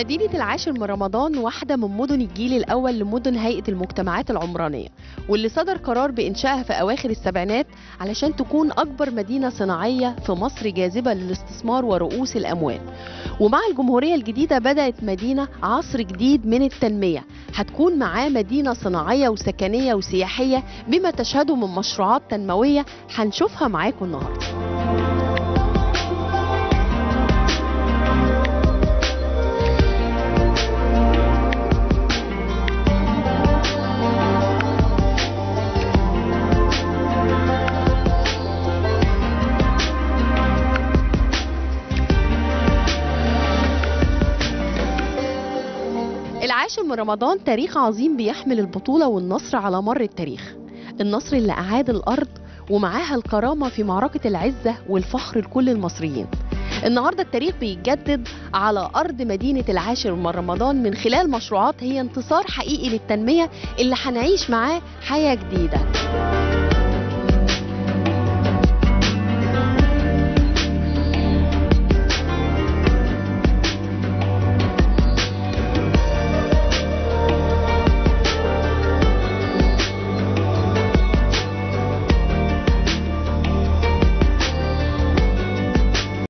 مدينة العاشر من رمضان واحدة من مدن الجيل الأول لمدن هيئة المجتمعات العمرانية واللي صدر قرار بإنشائها في أواخر السبعينات علشان تكون أكبر مدينة صناعية في مصر جاذبة للاستثمار ورؤوس الأموال ومع الجمهورية الجديدة بدأت مدينة عصر جديد من التنمية هتكون معاه مدينة صناعية وسكنية وسياحية بما تشهده من مشروعات تنموية هنشوفها معاكم النهاردة العاشر من رمضان تاريخ عظيم بيحمل البطولة والنصر على مر التاريخ النصر اللي أعاد الأرض ومعاها الكرامة في معركة العزة والفخر لكل المصريين النهاردة التاريخ بيتجدد على أرض مدينة العاشر من رمضان من خلال مشروعات هي انتصار حقيقي للتنمية اللي هنعيش معاه حياة جديدة